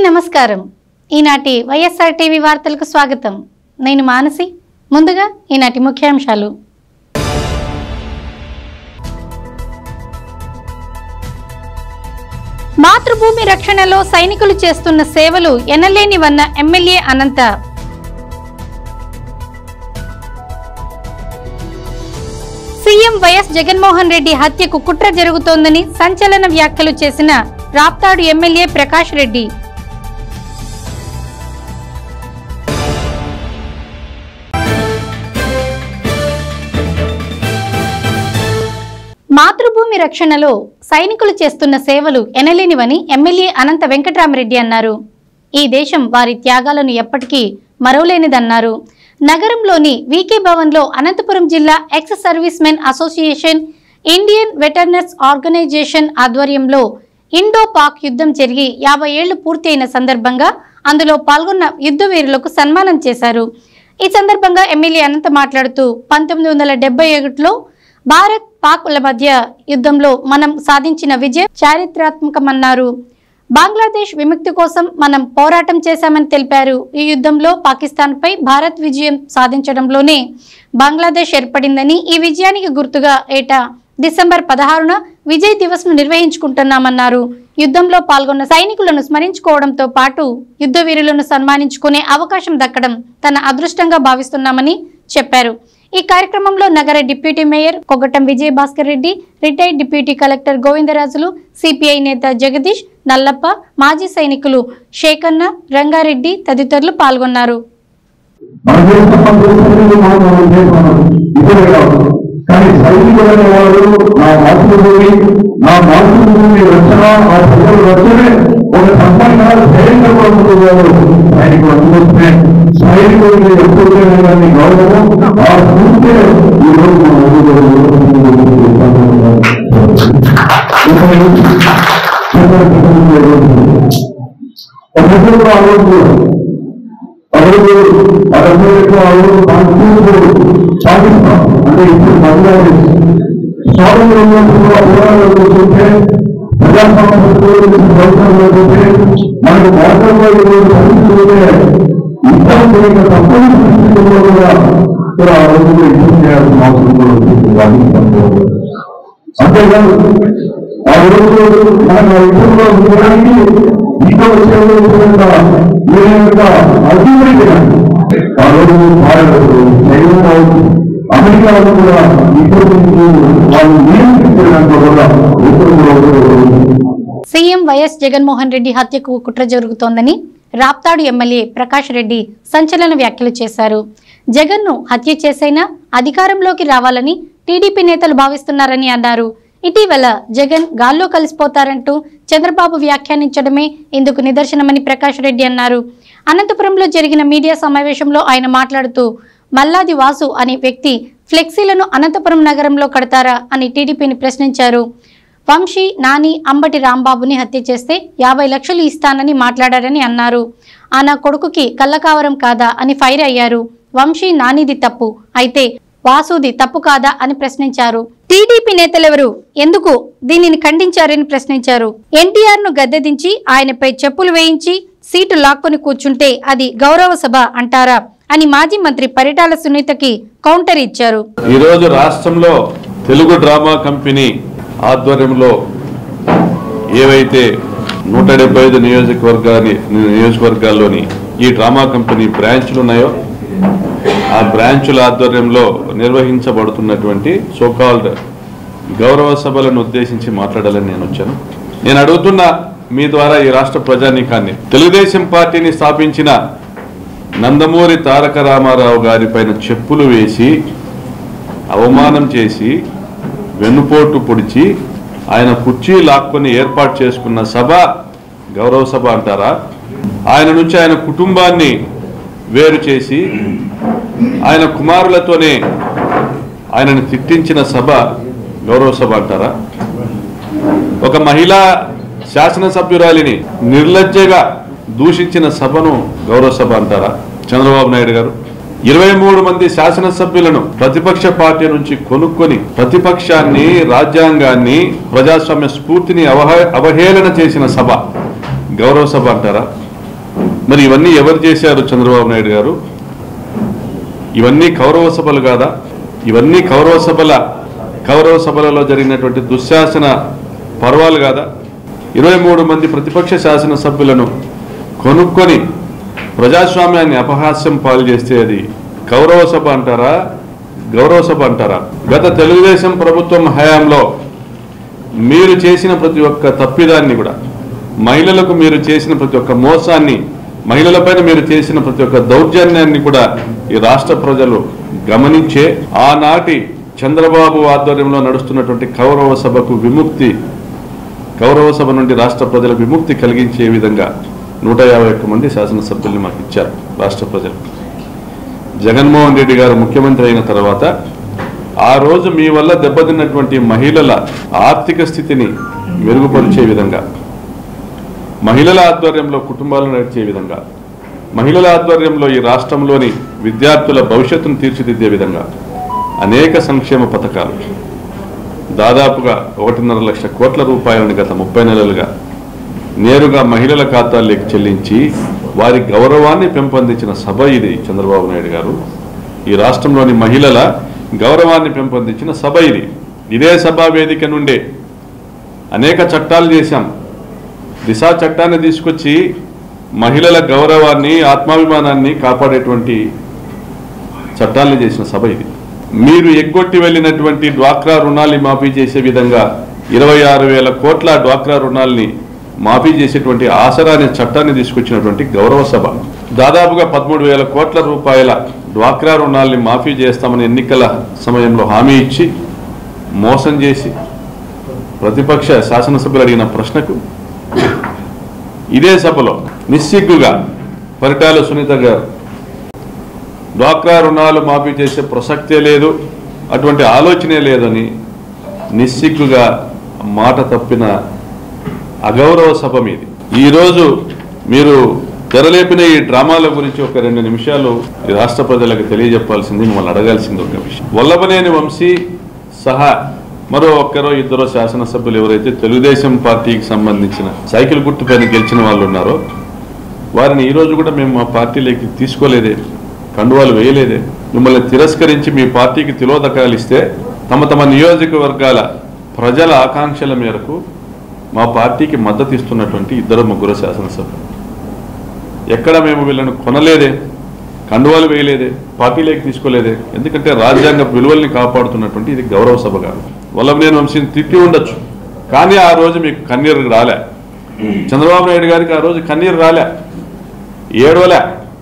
నమస్కారం ఈనాటి వైఎస్ఆర్ టీవీ వార్తలకు స్వాగతం నేను మానసి ముందుగా ఈనాటి ముఖ్యాంశాలు మాతృభూమి రక్షణలో సైనికులు చేస్తున్న సేవలు ఎనలేనివన్న MLA Anantha CM YS Jaganmohan Reddy హత్యకు కుట్ర జరుగుతోందని సంచలన వ్యాఖ్యలు చేసిన రాప్తాడు ఎమ్మెల్యే ప్రకాష్ రెడ్డి మాతృభూమి రక్షణలో సైనికులు చేస్తున్న సేవలు ఎనలేనివని ఎమ్మెల్యే అనంత వెంకట్రామరెడ్డి అన్నారు ఈ దేశం వారి త్యాగాలను ఎప్పటికీ మరవలేనిదన్నారు నగరంలోని వీకే భవన్లో అనంతపురం జిల్లా ex servicemen association Indian veterans organisation ఆధ్వర్యంలో ఇండో పాక్ యుద్ధం జరిగి యాభై ఏళ్లు పూర్తి అయిన సందర్భంగా అందులో పాల్గొన్న యుద్ధ వీరులకు సన్మానం చేశారు ఈ సందర్భంగా ఎమ్మెల్యే అనంత మాట్లాడుతూ పంతొమ్మిది వందల డెబ్బై ఒకటిలో భారత్ పాక్ల మధ్య యుద్ధంలో మనం సాధించిన విజయం చారిత్రాత్మకమన్నారు బంగ్లాదేశ్ విముక్తి కోసం మనం పోరాటం చేశామని తెలిపారు ఈ యుద్ధంలో పాకిస్తాన్పై భారత్ విజయం సాధించడంలోనే బంగ్లాదేశ్ ఏర్పడిందని ఈ విజయానికి గుర్తుగా ఏటా డిసెంబర్ పదహారున విజయ్ దివస్ ను నిర్వహించుకుంటున్నామన్నారు యుద్ధంలో పాల్గొన్న సైనికులను స్మరించుకోవడంతో పాటు యుద్ధ వీరులను సన్మానించుకునే అవకాశం దక్కడం తన అదృష్టంగా భావిస్తున్నామని చెప్పారు ఈ కార్యక్రమంలో నగర deputy mayor Kogatam Vijay Bhaskar Reddy retired deputy collector Govindarajulu CPI నేత జగదీష్ నల్లప్ప మాజీ సైనికులు శేఖన్న రంగారెడ్డి తదితరులు పాల్గొన్నారు మన దేశం మన దేశం మనం మన దేశం ఇదే కాదు కానీ సైనికులు అనేవారు నా మాతృభూమి నా మాతృభూమి రక్షణ ఆ ప్రజల రక్షణే ఒక సంపన్న ధైర్యంగా పడుతున్నారు సైనికులు అందుకోసమే సైనికుడిని ఎప్పుడైనా కానీ గౌరవం ఆ స్ఫూర్తి ఈ రోజు మన ఒక ఆలోచన అవరు అరవైకు అవరు పాకిస్తాన్ పాకిస్తాన్ అంటే ఇప్పుడు బంగ్లాదేశ్ స్వాతంత్రంలో పోరాటాలు చూస్తే ప్రజాస్వామ్యంలో చూస్తే మనకు భారతంలో ఈరోజు పరిస్థితులే యుద్ధం చేయక తప్పని పరిస్థితుల్లో కూడా కూడా ఆ రోజుల్లో యుద్ధం చేయాల్సిన అవసరం కూడా వచ్చింది పాకిస్తాన్లో అంతేకాదు ఆ రోజు మనం యుద్ధంలో ఉండడానికి ఇంకా వచ్చే అభివృద్ధి ఆ రోజు భారత్ చైనా కావచ్చు అమెరికా వాళ్ళు కూడా ఇప్పుడు వాళ్ళు నియంత్రించడానికి కూడా ఉత్తరం సీఎం వైఎస్ జగన్మోహన్ రెడ్డి హత్యకు కుట్ర జరుగుతోందని రాప్తాడు ఎమ్మెల్యే ప్రకాష్ రెడ్డి సంచలన వ్యాఖ్యలు చేశారు జగన్ను హత్య చేసైనా అధికారంలోకి రావాలని టీడీపీ నేతలు భావిస్తున్నారని అన్నారు ఇటీవల జగన్ గాల్లో కలిసిపోతారంటూ చంద్రబాబు వ్యాఖ్యానించడమే ఇందుకు నిదర్శనమని ప్రకాష్ రెడ్డి అన్నారు అనంతపురంలో జరిగిన మీడియా సమావేశంలో ఆయన మాట్లాడుతూ మల్లాది వాసు అనే వ్యక్తి ఫ్లెక్సీలను అనంతపురం నగరంలో కడతారా అని టీడీపీని ప్రశ్నించారు వంశీ నాని అంబటి రాంబాబుని హత్య చేస్తే యాభై లక్షలు ఇస్తానని మాట్లాడారని అన్నారు ఆ నా కొడుకుకి కళ్ళకావరం కాదా అని ఫైర్ అయ్యారు వంశీ నానిది తప్పు అయితే వాసుది తప్పు కాదా అని ప్రశ్నించారు టీడీపీ నేతలెవరు ఎందుకు దీనిని ఖండించారని ప్రశ్నించారు ఎన్టీఆర్ ను గద్దెదించి ఆయనపై చెప్పులు వేయించి సీటు లాక్కొని కూర్చుంటే అది గౌరవ సభ అంటారా అని మాజీ మంత్రి పరిటాల సునీతకి కౌంటర్ ఇచ్చారు ఈరోజు రాష్ట్రంలో తెలుగు డ్రామా కంపెనీ ఆధ్వర్యంలో ఏవైతే నూట డెబ్బై ఐదు నియోజకవర్గాన్ని నియోజకవర్గాల్లోని ఈ డ్రామా కంపెనీ బ్రాంచ్లు ఉన్నాయో ఆ బ్రాంచుల ఆధ్వర్యంలో నిర్వహించబడుతున్నటువంటి సోకాల్డ్ గౌరవ సభలను ఉద్దేశించి మాట్లాడాలని నేను వచ్చాను నేను అడుగుతున్న మీ ద్వారా ఈ రాష్ట్ర ప్రజానీకాన్ని తెలుగుదేశం పార్టీని స్థాపించిన నందమూరి తారక రామారావు గారి పైన చెప్పులు వేసి అవమానం చేసి వెన్నుపోటు పొడిచి ఆయన కుర్చీ లాక్కొని ఏర్పాటు చేసుకున్న సభ గౌరవ సభ అంటారా ఆయన నుంచి ఆయన కుటుంబాన్ని వేరు చేసి ఆయన కుమారులతోనే ఆయనను తిట్టించిన సభ గౌరవ సభ అంటారా ఒక మహిళా శాసనసభ్యురాలిని నిర్లజ్జగా దూషించిన సభను గౌరవ సభ అంటారా చంద్రబాబు నాయుడు గారు ఇరవై మూడు మంది శాసనసభ్యులను ప్రతిపక్ష పార్టీ నుంచి కొనుక్కొని ప్రతిపక్షాన్ని రాజ్యాంగాన్ని ప్రజాస్వామ్య స్ఫూర్తిని అవహ అవహేళన చేసిన సభ గౌరవ సభ అంటారా మరి ఇవన్నీ ఎవరు చేశారు చంద్రబాబు నాయుడు గారు ఇవన్నీ కౌరవ సభలు కాదా ఇవన్నీ కౌరవ సభల కౌరవ సభలలో జరిగినటువంటి దుశ్శాసన పర్వాలు కాదా ఇరవై మూడు మంది ప్రతిపక్ష శాసనసభ్యులను కొనుక్కొని ప్రజాస్వామ్యాన్ని అపహాస్యం పాలు చేస్తే అది కౌరవ సభ అంటారా గౌరవ సభ అంటారా గత తెలుగుదేశం ప్రభుత్వం హయాంలో మీరు చేసిన ప్రతి ఒక్క తప్పిదాన్ని కూడా మహిళలకు మీరు చేసిన ప్రతి ఒక్క మోసాన్ని మహిళలపైన మీరు చేసిన ప్రతి ఒక్క దౌర్జన్యాన్ని కూడా ఈ రాష్ట్ర ప్రజలు గమనించే ఆనాటి చంద్రబాబు ఆధ్వర్యంలో నడుస్తున్నటువంటి కౌరవ సభకు విముక్తి కౌరవ సభ నుండి రాష్ట్ర ప్రజలకు విముక్తి కలిగించే విధంగా నూట యాభై ఒక్క మంది శాసనసభ్యుల్ని మాకు ఇచ్చారు రాష్ట్ర ప్రజలు జగన్మోహన్ రెడ్డి గారు ముఖ్యమంత్రి అయిన తర్వాత ఆ రోజు మీ వల్ల దెబ్బతిన్నటువంటి మహిళల ఆర్థిక స్థితిని మెరుగుపరిచే విధంగా మహిళల ఆధ్వర్యంలో కుటుంబాలను నడిచే విధంగా మహిళల ఆధ్వర్యంలో ఈ రాష్ట్రంలోని విద్యార్థుల భవిష్యత్తును తీర్చిదిద్దే విధంగా అనేక సంక్షేమ పథకాలు దాదాపుగా ఒకటిన్నర లక్ష కోట్ల రూపాయలను గత ముప్పై నెలలుగా నేరుగా మహిళల ఖాతాల్లోకి చెల్లించి వారి గౌరవాన్ని పెంపొందించిన సభ ఇది చంద్రబాబు నాయుడు గారు ఈ రాష్ట్రంలోని మహిళల గౌరవాన్ని పెంపొందించిన సభ ఇది ఇదే సభా వేదిక నుండే అనేక చట్టాలు చేశాం దిశా చట్టాన్ని తీసుకొచ్చి మహిళల గౌరవాన్ని ఆత్మాభిమానాన్ని కాపాడేటువంటి చట్టాలను చేసిన సభ ఇది మీరు ఎగ్గొట్టి వెళ్ళినటువంటి డ్వాక్రా రుణాల్ని మాఫీ చేసే విధంగా ఇరవై ఆరు వేల కోట్ల డ్వాక్రా రుణాల్ని మాఫీ చేసేటువంటి ఆసరా అనే చట్టాన్ని తీసుకొచ్చినటువంటి గౌరవ సభ దాదాపుగా పదమూడు వేల కోట్ల రూపాయల డ్వాక్రా రుణాల్ని మాఫీ చేస్తామని ఎన్నికల సమయంలో హామీ ఇచ్చి మోసం చేసి ప్రతిపక్ష శాసనసభ్యులు అడిగిన ప్రశ్నకు ఇదే సభలో నిస్సిగ్గుగా పరిటాల సునీత గారు డ్వాక్రా రుణాలు మాఫీ చేసే ప్రసక్తే లేదు అటువంటి ఆలోచనే లేదని నిస్సిగ్గుగా మాట తప్పిన అగౌరవ సభ మీది ఈరోజు మీరు తెరలేపిన ఈ డ్రామాల గురించి ఒక రెండు నిమిషాలు ఈ రాష్ట్ర ప్రజలకు తెలియజెప్పాల్సింది మిమ్మల్ని అడగాల్సింది ఒక విషయం వల్లభనేని వంశీ సహా మరో ఒక్కరో ఇద్దరో శాసనసభ్యులు ఎవరైతే తెలుగుదేశం పార్టీకి సంబంధించిన సైకిల్ గుర్తు పైన గెలిచిన వాళ్ళు ఉన్నారో వారిని ఈ రోజు కూడా మేము మా పార్టీలోకి తీసుకోలేదే కండువాలు వేయలేదే మిమ్మల్ని తిరస్కరించి మీ పార్టీకి తిలోదకాలు ఇస్తే తమ తమ నియోజకవర్గాల ప్రజల ఆకాంక్షల మేరకు మా పార్టీకి మద్దతు ఇస్తున్నటువంటి ఇద్దరు ముగ్గురు శాసనసభ్యులు ఎక్కడ మేము వీళ్ళను కొనలేదే కండువాలు వేయలేదే పార్టీలోకి తీసుకోలేదే ఎందుకంటే రాజ్యాంగ విలువల్ని కాపాడుతున్నటువంటి ఇది గౌరవ సభ కాదు వల్లభనేని వంశీని తిట్టి ఉండొచ్చు కానీ ఆ రోజు మీకు కన్నీరు రాలే చంద్రబాబు నాయుడు గారికి ఆ రోజు కన్నీరు రాలే ఏడవలే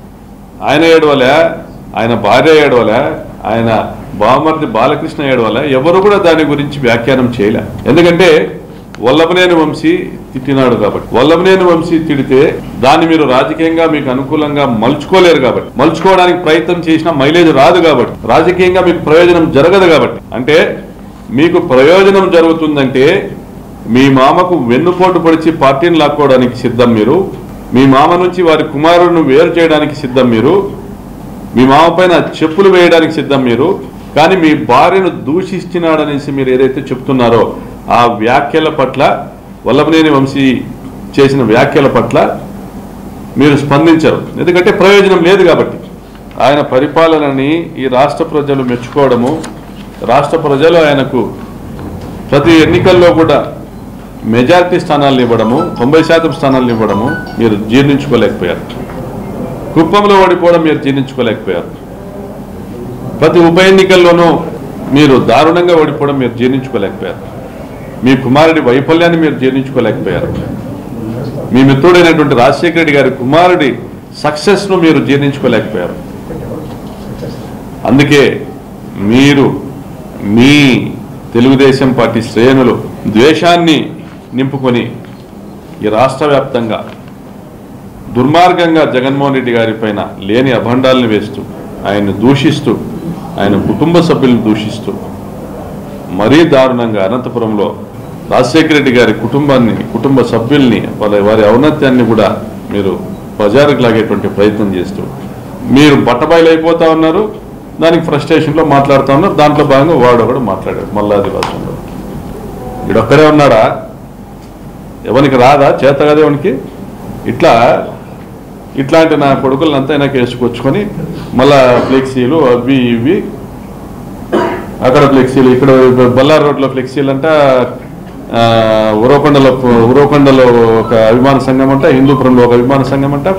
ఆయన ఏడవలే ఆయన భార్య ఏడవలే ఆయన బామర్ది బాలకృష్ణ ఏడవలే ఎవరు కూడా దాని గురించి వ్యాఖ్యానం చేయలే ఎందుకంటే వల్లభనేని వంశీ తిట్టినాడు కాబట్టి వల్లభనేని వంశీ తిడితే దాన్ని మీరు రాజకీయంగా మీకు అనుకూలంగా మలుచుకోలేరు కాబట్టి మలుచుకోవడానికి ప్రయత్నం చేసినా మైలేజ్ రాదు కాబట్టి రాజకీయంగా మీకు ప్రయోజనం జరగదు కాబట్టి అంటే మీకు ప్రయోజనం జరుగుతుందంటే మీ మామకు వెన్నుపోటు పొడిచి పార్టీని లాక్కోవడానికి సిద్ధం మీరు మీ మామ నుంచి వారి కుమారులను వేరు చేయడానికి సిద్ధం మీరు మీ మామ పైన చెప్పులు వేయడానికి సిద్ధం మీరు కానీ మీ భార్యను దూషిస్తున్నాడనేసి మీరు ఏదైతే చెప్తున్నారో ఆ వ్యాఖ్యల పట్ల వల్లభనేని వంశీ చేసిన వ్యాఖ్యల పట్ల మీరు స్పందించరు ఎందుకంటే ప్రయోజనం లేదు కాబట్టి ఆయన పరిపాలనని ఈ రాష్ట్ర ప్రజలు మెచ్చుకోవడము రాష్ట్ర ప్రజలు ఆయనకు ప్రతి ఎన్నికల్లో కూడా మెజారిటీ స్థానాలను ఇవ్వడము తొంభై శాతం స్థానాలను ఇవ్వడము మీరు జీర్ణించుకోలేకపోయారు కుప్పంలో ఓడిపోవడం మీరు జీర్ణించుకోలేకపోయారు ప్రతి ఉప ఎన్నికల్లోనూ మీరు దారుణంగా ఓడిపోవడం మీరు జీర్ణించుకోలేకపోయారు మీ కుమారుడి వైఫల్యాన్ని మీరు జీర్ణించుకోలేకపోయారు మీ మిత్రుడైనటువంటి రాజశేఖర రెడ్డి గారి కుమారుడి సక్సెస్ను మీరు జీర్ణించుకోలేకపోయారు అందుకే మీరు మీ తెలుగుదేశం పార్టీ శ్రేణులు ద్వేషాన్ని నింపుకొని ఈ రాష్ట్ర వ్యాప్తంగా దుర్మార్గంగా జగన్మోహన్ రెడ్డి గారి పైన లేని అభండాలను వేస్తూ ఆయన్ని దూషిస్తూ ఆయన కుటుంబ సభ్యులను దూషిస్తూ మరీ దారుణంగా అనంతపురంలో రాజశేఖర రెడ్డి గారి కుటుంబాన్ని కుటుంబ సభ్యుల్ని వాళ్ళ వారి ఔన్నత్యాన్ని కూడా మీరు బజారుకు లాగేటువంటి ప్రయత్నం చేస్తూ మీరు బట్టబయలైపోతా ఉన్నారు దానికి ఫ్రస్ట్రేషన్లో మాట్లాడుతూ ఉన్నారు దాంట్లో భాగంగా వాడు కూడా మాట్లాడాడు మల్లాది వాసంలో వీడొక్కడే ఉన్నాడా ఎవరికి రాదా చేత కదా ఎవరికి ఇట్లా ఇట్లాంటి నా కొడుకులంతా వెనక్కి వేసుకొచ్చుకొని మళ్ళా ఫ్లెక్సీలు అవి ఇవి అక్కడ ఫ్లెక్సీలు ఇక్కడ బల్లార్ రోడ్లో ఫ్లెక్సీలు అంట ఆ, ఉరవకొండలో ఉరవకొండలో ఒక అభిమాన సంఘం అంట హిందూపురంలో ఒక అభిమాన సంఘం అంట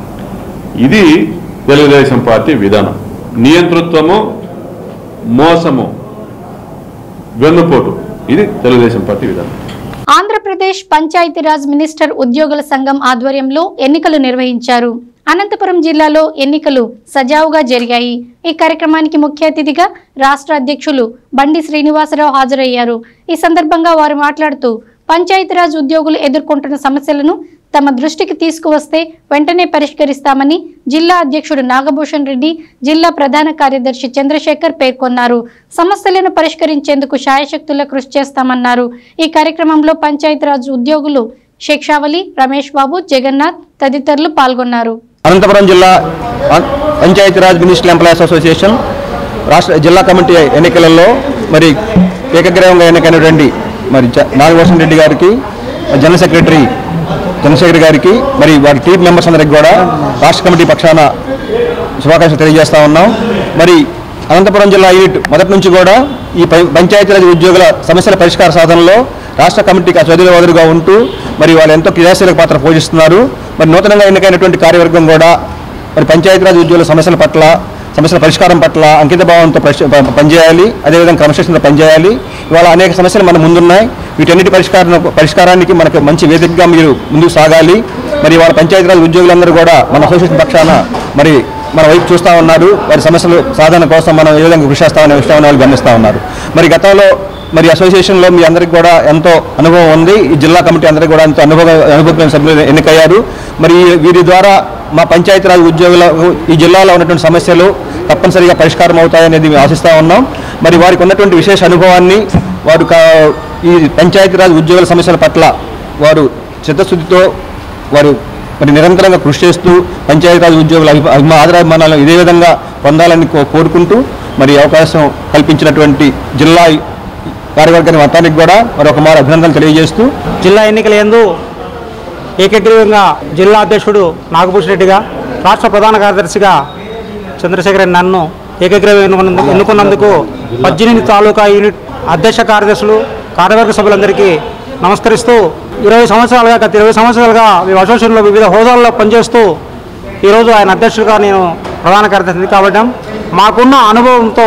ఇది తెలుగుదేశం పార్టీ విధానం నియంతృత్వము మోసము వెన్నుపోటు ఇది తెలుగుదేశం పార్టీ విధానం ఆంధ్రప్రదేశ్ పంచాయతీరాజ్ మినిస్టర్ ఉద్యోగుల సంఘం ఆధ్వర్యంలో ఎన్నికలు నిర్వహించారు అనంతపురం జిల్లాలో ఎన్నికలు సజావుగా జరిగాయి ఈ కార్యక్రమానికి ముఖ్య అతిథిగా రాష్ట్ర అధ్యక్షులు బండి శ్రీనివాసరావు హాజరయ్యారు ఈ సందర్భంగా వారు మాట్లాడుతూ పంచాయతీరాజ్ ఉద్యోగులు ఎదుర్కొంటున్న సమస్యలను తమ దృష్టికి తీసుకువస్తే వెంటనే పరిష్కరిస్తామని జిల్లా అధ్యక్షుడు నాగభూషణ్ రెడ్డి జిల్లా ప్రధాన కార్యదర్శి చంద్రశేఖర్ పేర్కొన్నారు సమస్యలను పరిష్కరించేందుకు శాయశక్తుల కృషి చేస్తామన్నారు ఈ కార్యక్రమంలో పంచాయతీరాజ్ ఉద్యోగులు శిక్షావళి రమేష్ బాబు జగన్నాథ్ తదితరులు పాల్గొన్నారు అనంతపురం జిల్లా పం- పంచాయతీరాజ్ మినిస్టర్ ఎంప్లాయీస్ అసోసియేషన్ రాష్ట్ర జిల్లా కమిటీ ఎన్నికలలో మరి ఏకగ్రీవంగా ఎన్నికైనటువంటి మరి జ- నాగభూషణ్ రెడ్డి గారికి జనరల్ సెక్రటరీ చంద్రశేఖర్ గారికి మరి వారి టీం మెంబర్స్ అందరికి కూడా రాష్ట్ర కమిటీ పక్షాన శుభాకాంక్షలు తెలియజేస్తా ఉన్నాం మరి అనంతపురం జిల్లా యూనిట్ మొదటి నుంచి కూడా ఈ పం- పంచాయతీరాజ్ ఉద్యోగుల సమస్యల పరిష్కార సాధనలో రాష్ట్ర కమిటీకి చదువుల వదులుగా ఉంటూ మరి వాళ్ళు ఎంతో క్రియాశీలక పాత్ర పోషిస్తున్నారు మరి నూతనంగా ఎన్నికైనటువంటి కార్యవర్గం కూడా మరి పంచాయతీరాజ్ ఉద్యోగుల సమస్యల పట్ల సమస్యల పరిష్కారం పట్ల అంకిత భావంతో పరిష్- ప- పనిచేయాలి అదేవిధంగా క్రమశిక్షణతో పనిచేయాలి ఇవాళ అనేక సమస్యలు మన ముందున్నాయి వీటన్నిటి పరిష్కారం పరిష్కారానికి మనకు మంచి వేదికగా మీరు ముందుకు సాగాలి మరి వాళ్ళ పంచాయతీరాజ్ ఉద్యోగులందరూ కూడా మన అసోసియేషన్ పక్షాన మరి మన వైపు చూస్తూ ఉన్నారు వారి సమస్యలు సాధన కోసం మనం ఏ విధంగా కృషి చేస్తామనే విషయాన్ని వాళ్ళు గమనిస్తూ ఉన్నారు మరి గతంలో మరి అసోసియేషన్లో మీ అందరికీ కూడా ఎంతో అనుభవం ఉంది ఈ జిల్లా కమిటీ అందరికీ కూడా ఎంతో అనుభవ అనుభవం సభ్యులు ఎన్నికయ్యారు మరి ఈ- వీరి ద్వారా మా పంచాయతీరాజ్ ఉద్యోగులకు ఈ జిల్లాలో ఉన్నటువంటి సమస్యలు తప్పనిసరిగా పరిష్కారం అవుతాయనేది మేము ఆశిస్తూ ఉన్నాం మరి వారికి ఉన్నటువంటి విశేష అనుభవాన్ని వారు కా- ఈ పంచాయతీరాజ్ ఉద్యోగుల సమస్యల పట్ల వారు చిత్తశుద్ధితో వారు మరి నిరంతరంగా కృషి చేస్తూ పంచాయతీరాజ్ ఉద్యోగుల అభిమా అభిమా- ఆదరాభిమానాలను ఇదే విధంగా పొందాలని కో- కోరుకుంటూ మరి ఈ అవకాశం కల్పించినటువంటి జిల్లా కార్యవర్గానికి మొత్తానికి కూడా మరొక మారు అభినందనలు తెలియజేస్తూ జిల్లా ఎన్నికల యందు ఏకగ్రీవంగా జిల్లా అధ్యక్షుడు నాగభూషణ్ రెడ్డిగా రాష్ట్ర ప్రధాన కార్యదర్శిగా చంద్రశేఖర్ నన్ను ఏకగ్రీవం ఎన్నుకున్నందుకు ఎన్నుకున్నందుకు పద్దెనిమిది తాలూకా యూనిట్ అధ్యక్ష కార్యదర్శులు కార్యవర్గ సభ్యులందరికీ నమస్కరిస్తూ ఇరవై సంవత్సరాలుగా గత ఇరవై సంవత్సరాలుగా మేము అసోసియేషన్లో వివిధ హోదాల్లో పనిచేస్తూ ఈరోజు ఆయన అధ్యక్షుడిగా నేను ప్రధాన కార్యదర్శి కాబట్టి మాకున్న అనుభవంతో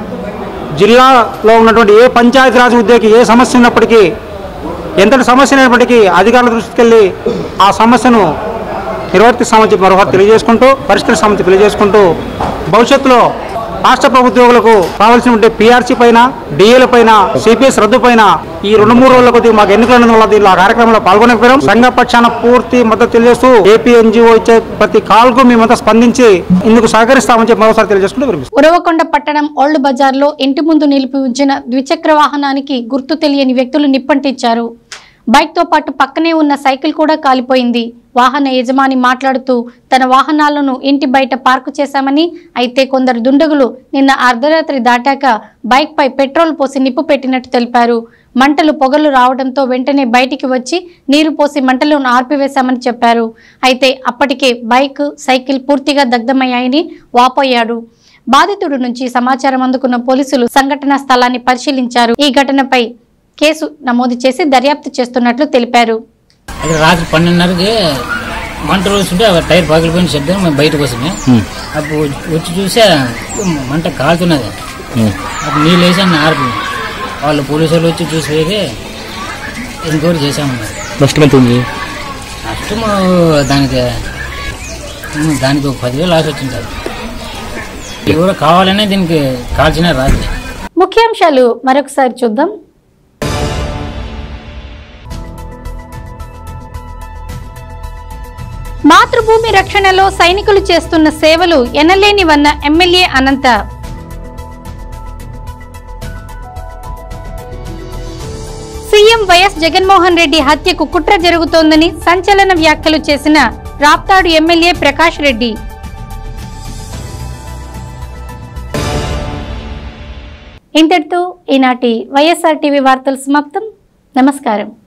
జిల్లాలో ఉన్నటువంటి ఏ పంచాయతీరాజ్ ఉద్యోగి ఏ సమస్య ఉన్నప్పటికీ ఎంతటి సమస్య అయినప్పటికీ అధికారుల దృష్టికి వెళ్ళి ఆ సమస్యను నిర్వర్తిస్తామని చెప్పి మరొకరు తెలియజేసుకుంటూ పరిష్కరిస్తామని తెలియజేసుకుంటూ భవిష్యత్తులో రాష్ట్ర ప్రభుత్వోగులకు కావాల్సిన పిఆర్సీ పైన డిఏల పైన సిపిఎస్ రద్దు పైన ఈ రెండు మూడు రోజుల కొద్దిగా మాకు ఎన్నికల వల్ల దీనిలో ఆ కార్యక్రమంలో పాల్గొనకపోయాం సంఘ పక్షాన పూర్తి మద్దతు తెలియజేస్తూ ఏపీ ఎన్జిఓ ఇచ్చే ప్రతి కాల్కు మేమంతా స్పందించి ఇందుకు సహకరిస్తామని చెప్పి మరోసారి తెలియజేసుకుంటూ వినిపిస్తాం ఉరవకొండ పట్టణం ఓల్డ్ బజార్లో ఇంటి ముందు నిలిపి ఉంచిన ద్విచక్ర వాహనానికి గుర్తు తెలియని వ్యక్తులు నిప్పంటించారు బైక్తో పాటు పక్కనే ఉన్న సైకిల్ కూడా కాలిపోయింది వాహన యజమాని మాట్లాడుతూ తన వాహనాలను ఇంటి బయట పార్కు చేశామని అయితే కొందరు దుండగులు నిన్న అర్ధరాత్రి దాటాక బైక్పై పెట్రోల్ పోసి నిప్పు పెట్టినట్టు తెలిపారు మంటలు పొగలు రావడంతో వెంటనే బయటికి వచ్చి నీరు పోసి మంటలను ఆర్పివేశామని చెప్పారు అయితే అప్పటికే బైక్ సైకిల్ పూర్తిగా దగ్ధమయ్యాయని వాపోయాడు బాధితుడి నుంచి సమాచారం అందుకున్న పోలీసులు సంఘటనా స్థలాన్ని పరిశీలించారు ఈ ఘటనపై కేసు నమోదు చేసి దర్యాప్తు చేస్తున్నట్లు తెలిపారు అది రాత్రి పన్నెండున్నరకి మంట రోజుంటే ఆ టైర్ పగిలిపోయిన శబ్దం మేము బయటకు వస్తుంది అప్పుడు వచ్చి చూసే మంట కాలుతున్నది అప్పుడు నీళ్ళు వేసాను ఆర్పి వాళ్ళు పోలీసు వాళ్ళు వచ్చి చూసి పోయి ఎంక్వైరీ చేశామన్నారు నష్టం ఎంత ఉంది నష్టము దానికి ఉమ్, దానికి ఒక పదివేలు లాస్ వచ్చింటారు ఎవరో కావాలనే దీనికి కాల్చిన రాత్రి ముఖ్యాంశాలు మరొకసారి చూద్దాం మాతృభూమి రక్షణలో సైనికులు చేస్తున్న సేవలు ఎనలేనివన్న MLA Anantha CM YS Jaganmohan Reddy హత్యకు కుట్ర జరుగుతోందని సంచలన వ్యాఖ్యలు చేసిన రాప్తాడు ఎమ్మెల్యే ప్రకాష్ రెడ్డి ఇంతటితో ఈనాటి వైఎస్ఆర్ టీవీ వార్తలు సమాప్తం నమస్కారం